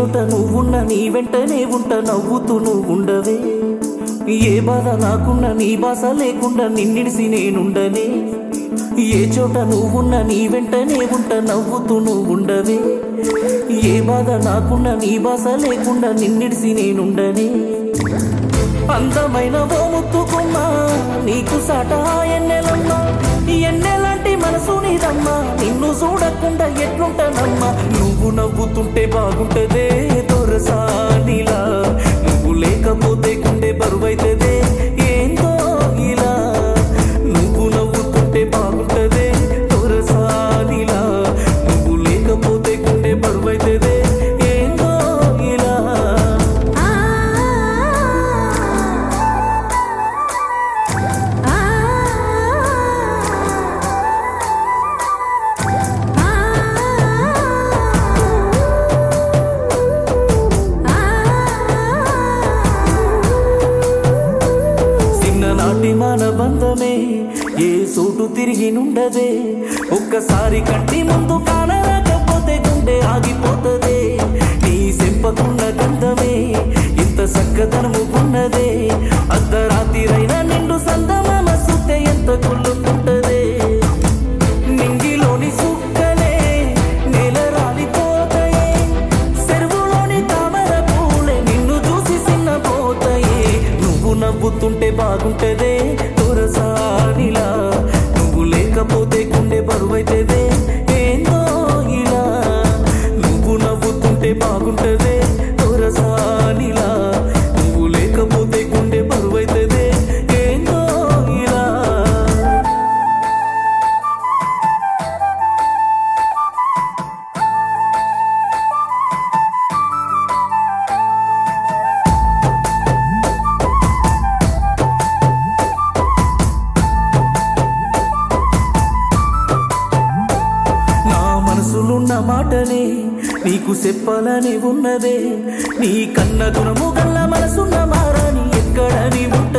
చోట నువ్వున్న నీ వెంటనే ఉంట నవ్వుతూ నువ్వుండవే ఏ బాధ నాకున్న నీ బాస లేకుండా నిన్నిడిసి నేనుండనే ఏ చోట నువ్వున్న నీ వెంటనే ఉంట నవ్వుతూ నువ్వుండవే ఏ బాధ నాకున్న నీ బాస లేకుండా నిన్నిడిసి నేనుండనే అందమైన ఓ ముత్తుకుమ్మ నీకు సాట ఎన్నెలమ్మా ఎన్నెలాంటి మనసు నీదమ్మా నిన్ను చూడకుండా ఎట్లుంటానమ్మా నువ్వు నవ్వుతుంటే బాగుంటదే దొరసానిలా నువ్వు లేకపోతే గుండె బరువైతదే ఏందో ఇలా నువ్వు నవ్వుతుంటే బాగుంటదే దొరసానిలా నువ్వు లేకపోతే గుండె బరువైతదే ఏందో ఇలా ఆ ఆ చిన్ననాటి మన బంధమే ఏ సోటు తిరిగి నుండదే ఒక్కసారి కంటి ముందు కానరాకపోతే గుండె ఆగిపోతదే నీ సెంపకున్న గంధమే ఇంత చక్కదనము ఉన్నదే అర్ధరాత్రిరైన నిండు సందమామ సుత్తే ఎంత కుళ్ళుకుంటదే నింగిలోని సుక్కలే నేల రాలిపోతాయే చెరువులోని తామర పూలే నిన్ను చూసి సిన్నపోతాయే నువ్వు నవ్వుతుంటే బాగుంటదే దొరసానిలా నువ్వు లేకపోతే గుండె బరువైతదే ఏందో ఇలా నువ్వు నవ్వుతుంటే బాగుంటదే దొరసానిలా నువ్వు లేకపోతే గుండె బరువైతదే ఏందో ఇలా నా మనసులున్న మాటనే నీకు చెప్పాలని ఉన్నదే నీ కన్న గుణము గల్ల మనసున్న మారాని ఎక్కడ నీ ఉంట